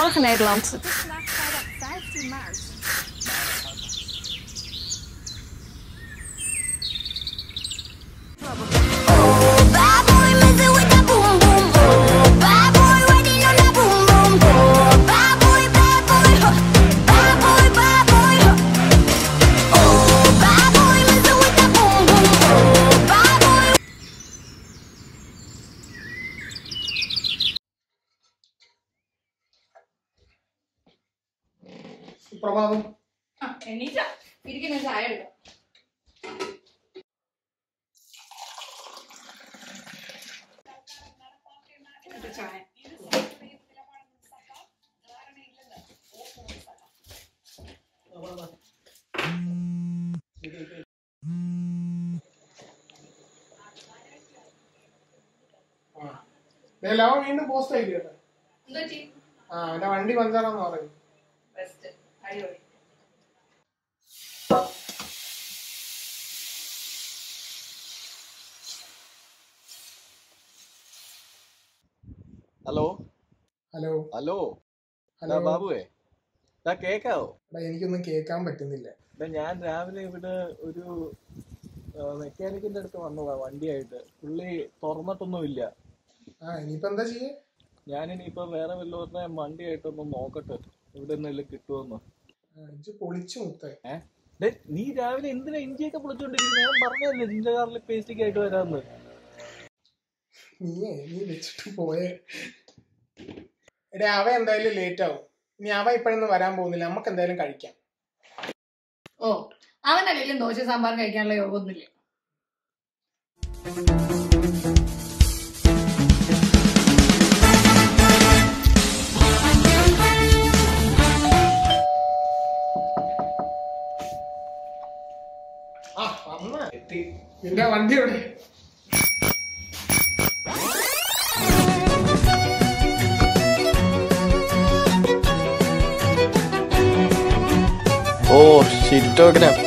Goedemorgen Nederland. Het is vandaag vrijdag 15 maart. Bad boy messing with that boom boom boom. Bad boy riding on that boom boom boom. Bad boy, bad boy, huh. bad boy, bad boy. huh. Oh, bad boy messing with that boom boom boom. Bad boy. സുപ്രഭാതം എണീറ്റ ഇരിക്കുന്ന ചായ എടുക്കാം ഇത് ചായ ആ ദേ ലവൻ വീണ്ടും post ആയി കേട്ടോ എന്താ ചെയ്യും ആ എന്റെ വണ്ടി പഞ്ചറാന്ന് പറയും ബെസ്റ്റ് അടിപൊളി ഹലോ ഹലോ ഹലോ ഹലോ എടാ ബാബുവേ എടാ കേക്കാവോ എടാ എനിക്കൊന്നും കേൾക്കാൻ പറ്റുന്നില്ല എടാ ഞാൻ രാവിലെ ഇവിടെ ഒരു മെക്കാനിക്കിന്റെ അടുത്ത് വന്നതാ വണ്ടിയായിട്ട് പുള്ളി തുറന്നിട്ടൊന്നുമില്ല ആ ഇനിയിപ്പോ എന്താ ചെയ്യേ ഞാൻ ഇനിയിപ്പോ വേറെ വല്ലവരുടെ വണ്ടിയായിട്ടൊന്ന് നോക്കട്ടെ ഇവിടെ നിന്നെല്ലാം കിട്ടുമെന്ന് ആ, ഇജ്ജ് പൊളിച്ചു മുത്തേ ഏഹ് ഡേ, നീ രാവിലെ എന്തിനാ ഇഞ്ചിയൊക്കെ പൊളിച്ചോണ്ടിരിക്കുന്നത് ഞാൻ പറഞ്ഞല്ലേ നിന്റെ കാറിൽ പേസ്റ്റിക് ആയിട്ട് വരാന്ന് നീയേ നീ വെച്ചിട്ട് പോയേ എടേ അവ എന്തായാലും ലേറ്റ് ആവും ഇനി അവ ഇപ്പോഴൊന്നും വരാൻ പോകുന്നില്ല നമുക്ക് എന്തായാലും കഴിക്കാം ഓ അവനല്ലെങ്കിലും ദോശ സാമ്പാറും കഴിക്കാനുള്ള യോഗമൊന്നുമില്ല ആ വന്ന എത്തി നിന്റെ വണ്ടി എവിടെ ഓ ഷിറ്റോക്കിനെ